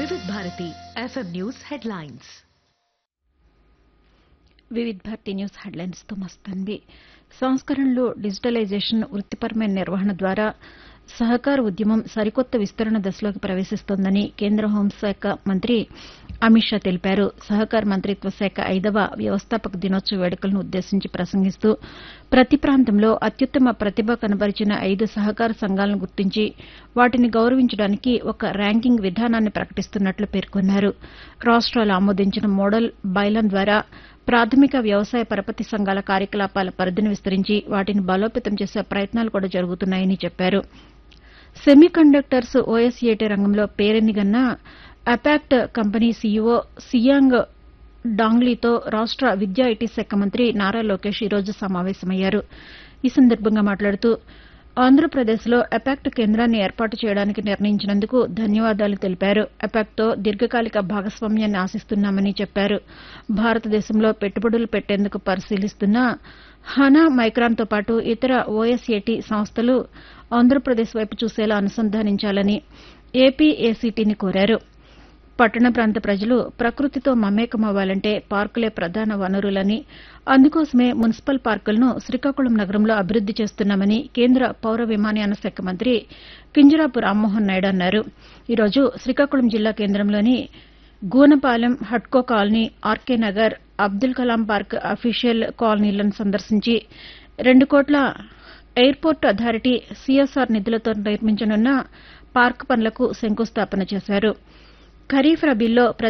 Vividh Bharati FM news headlines Vividh Bharati news హెడ్లైన్స్తో మస్తాన్వి సంస్కరణలు డిజిటలైజేషన్ వృత్తిపరమైన నిర్వహణ ద్వారా సహకార ఉద్యమం సరికొత్త విస్తరణ దశలోకి ప్రవేశిస్తోందని కేంద్ర హోంశాఖ మంత్రి అమిత్ షా తెలిపారు సహకార మంత్రిత్వ శాఖ ఐదవ వ్యవస్థాపక దినోత్సవ వేడుకలను ఉద్దేశించి ప్రసంగిస్తూ ప్రతి ప్రాంతంలో అత్యుత్తమ ప్రతిభ కనబరిచిన ఐదు సహకార సంఘాలను గుర్తించి వాటిని గౌరవించడానికి ఒక ర్యాంకింగ్ విధానాన్ని ప్రకటిస్తున్నట్లు పేర్కొన్నారు రాష్ట్రాలు ఆమోదించిన మోడల్ బైలాన్ ద్వారా ప్రాథమిక వ్యవసాయ పరపతి సంఘాల కార్యకలాపాల పరిధిని విస్తరించి వాటిని బలోపేతం చేసే ప్రయత్నాలు కూడా జరుగుతున్నాయని చెప్పారు సెమీ కండక్టర్స్ ఓఎస్ఏటీ రంగంలో పేరెన్నిగన్న అపాక్ట్ కంపెనీ సీఈఓ సియాంగ్ డాంగ్లీతో రాష్ట విద్యా ఐటీ శాఖ మంత్రి నారా లోకేష్ ఈరోజు సమావేశమయ్యారు ఈ సందర్భంగా మాట్లాడుతూ ఆంధ్రప్రదేశ్లో అపాక్ట్ కేంద్రాన్ని ఏర్పాటు చేయడానికి నిర్ణయించినందుకు ధన్యవాదాలు తెలిపారు అపాక్ట్తో దీర్ఘకాలిక భాగస్వామ్యాన్ని ఆశిస్తున్నామని చెప్పారు భారతదేశంలో పెట్టుబడులు పెట్టేందుకు పరిశీలిస్తున్న హనా మైక్రాన్తో పాటు ఇతర ఓఎస్ఏటీ సంస్థలు ఆంధ్రప్రదేశ్ వైపు చూసేలా అనుసంధానించాలని ఏపీఏసీటీని కోరారు పట్టణ ప్రాంత ప్రజలు ప్రకృతితో మమేకమవ్వాలంటే పార్కులే ప్రధాన వనరులని అందుకోసమే మున్సిపల్ పార్కులను శ్రీకాకుళం నగరంలో అభివృద్ది చేస్తున్నామని కేంద్ర పౌర విమానయాన శాఖ మంత్రి కింజరాపు రామ్మోహన్ నాయుడు అన్నారు ఈరోజు శ్రీకాకుళం జిల్లా కేంద్రంలోని గూనపాలెం హడ్కో colony R K Nagar Abdul Kalam park official కాలనీలను సందర్శించి రెండు కోట్ల ఎయిర్పోర్ట్ అథారిటీ సీఎస్ఆర్ నిధులతో నిర్మించనున్న పార్క్ పనులకు శంకుస్థాపన చేశారు ఖరీఫ్ రబీల్లో